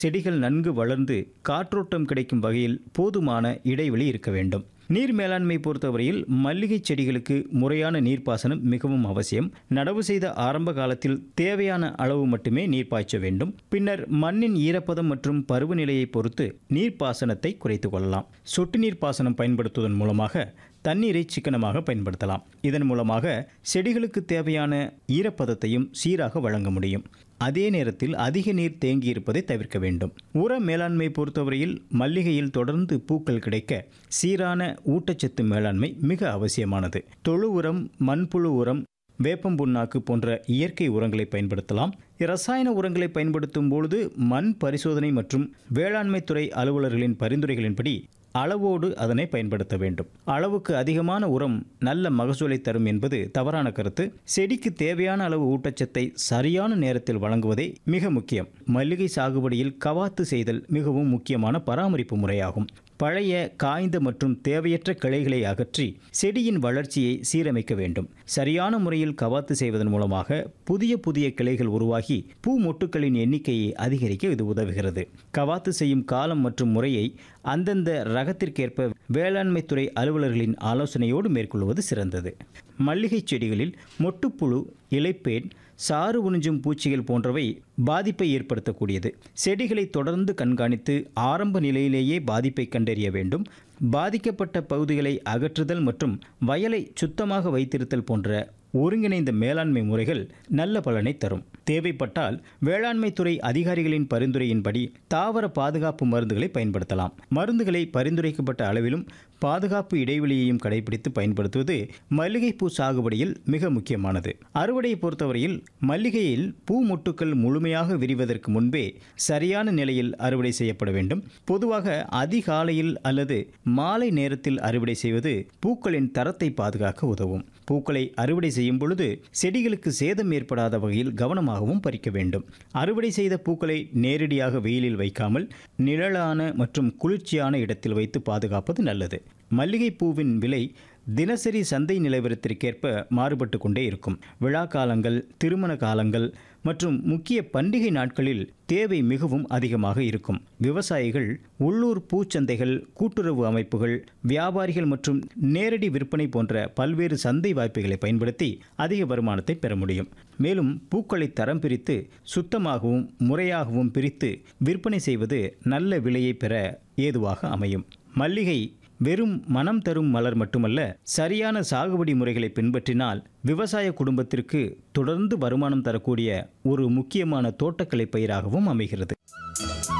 செடிகள் நன்கு வளர்ந்து காற்றோட்டம் கிடைக்கும் வகையில் போதுமான இடைவெளி இருக்க வேண்டும் நீர் மேலாண்மை பொறுத்தவரையில் மல்லிகை செடிகளுக்கு முறையான நீர்ப்பாசனம் மிகவும் அவசியம் நடவு செய்த ஆரம்ப காலத்தில் தேவையான அளவு மட்டுமே நீர் பாய்ச்ச வேண்டும் பின்னர் மண்ணின் ஈரப்பதம் மற்றும் பருவநிலையை பொறுத்து நீர்ப்பாசனத்தை குறைத்துக் கொள்ளலாம் சொட்டு நீர் பாசனம் பயன்படுத்துவதன் மூலமாக தண்ணீரை சிக்கனமாக பயன்படுத்தலாம் இதன் மூலமாக செடிகளுக்கு தேவையான ஈரப்பதத்தையும் சீராக வழங்க முடியும் அதே நேரத்தில் அதிக நீர் தேங்கி இருப்பதை தவிர்க்க வேண்டும் உர மேலாண்மை பொறுத்தவரையில் மல்லிகையில் தொடர்ந்து பூக்கள் கிடைக்க சீரான ஊட்டச்சத்து மேலாண்மை மிக அவசியமானது தொழு உரம் மண்புழு உரம் வேப்பம் புண்ணாக்கு போன்ற இயற்கை உரங்களை பயன்படுத்தலாம் ரசாயன உரங்களை பயன்படுத்தும் பொழுது மண் பரிசோதனை மற்றும் வேளாண்மை துறை அலுவலர்களின் பரிந்துரைகளின்படி அளவோடு அதனை பயன்படுத்த வேண்டும் அளவுக்கு அதிகமான உரம் நல்ல மகசூலை தரும் என்பது தவறான கருத்து செடிக்கு தேவையான அளவு ஊட்டச்சத்தை சரியான நேரத்தில் வழங்குவதே மிக முக்கியம் மல்லிகை சாகுபடியில் கவாத்து செய்தல் மிகவும் முக்கியமான பராமரிப்பு முறையாகும் பழைய காய்ந்த மற்றும் தேவையற்ற கிளைகளை அகற்றி செடியின் வளர்ச்சியை சீரமைக்க வேண்டும் சரியான முறையில் கவாத்து செய்வதன் மூலமாக புதிய புதிய கிளைகள் உருவாகி பூ மொட்டுக்களின் எண்ணிக்கையை அதிகரிக்க இது உதவுகிறது கவாத்து செய்யும் காலம் மற்றும் முறையை அந்தந்த ரகத்திற்கேற்ப வேளாண்மை துறை அலுவலர்களின் ஆலோசனையோடு மேற்கொள்வது சிறந்தது மல்லிகை செடிகளில் மொட்டுப்புழு இலைப்பேன் சாறு உறிஞ்சும் பூச்சிகள் போன்றவை பாதிப்பை ஏற்படுத்தக்கூடியது செடிகளை தொடர்ந்து கண்காணித்து ஆரம்ப நிலையிலேயே பாதிப்பை கண்டறிய வேண்டும் பாதிக்கப்பட்ட பகுதிகளை அகற்றுதல் மற்றும் வயலை சுத்தமாக வைத்திருத்தல் போன்ற ஒருங்கிணைந்த மேலாண்மை முறைகள் நல்ல பலனை தரும் தேவைப்பட்டால் வேளாண்மை துறை அதிகாரிகளின் பரிந்துரையின்படி தாவர பாதுகாப்பு மருந்துகளை பயன்படுத்தலாம் மருந்துகளை பரிந்துரைக்கப்பட்ட அளவிலும் பாதுகாப்பு இடைவெளியையும் கடைபிடித்து பயன்படுத்துவது மல்லிகைப்பூ சாகுபடியில் மிக முக்கியமானது அறுவடையை பொறுத்தவரையில் மல்லிகையில் பூ மொட்டுக்கள் முழுமையாக விரிவதற்கு முன்பே சரியான நிலையில் அறுவடை செய்யப்பட வேண்டும் பொதுவாக அதிகாலையில் அல்லது மாலை நேரத்தில் அறுவடை செய்வது பூக்களின் தரத்தை பாதுகாக்க உதவும் பூக்களை அறுவடை செய்யும் பொழுது செடிகளுக்கு சேதம் ஏற்படாத வகையில் கவனமாகவும் பறிக்க வேண்டும் அறுவடை செய்த பூக்களை நேரடியாக வெயிலில் வைக்காமல் நிழலான மற்றும் குளிர்ச்சியான இடத்தில் வைத்து பாதுகாப்பது நல்லது மல்லிகை பூவின் விலை தினசரி சந்தை நிலவரத்திற்கேற்ப மாறுபட்டு கொண்டே இருக்கும் விழா காலங்கள் திருமண காலங்கள் மற்றும் முக்கிய பண்டிகை நாட்களில் தேவை மிகவும் அதிகமாக இருக்கும் விவசாயிகள் உள்ளூர் பூச்சந்தைகள் கூட்டுறவு அமைப்புகள் வியாபாரிகள் மற்றும் நேரடி விற்பனை போன்ற பல்வேறு சந்தை வாய்ப்புகளை பயன்படுத்தி அதிக வருமானத்தை பெற முடியும் மேலும் பூக்களை தரம் பிரித்து சுத்தமாகவும் முறையாகவும் பிரித்து விற்பனை செய்வது நல்ல விலையை பெற ஏதுவாக அமையும் மல்லிகை வெறும் மனம் தரும் மலர் மட்டுமல்ல சரியான சாகுபடி முறைகளை பின்பற்றினால் விவசாய குடும்பத்திற்கு தொடர்ந்து வருமானம் தரக்கூடிய ஒரு முக்கியமான தோட்டக்கலை பயிராகவும் அமைகிறது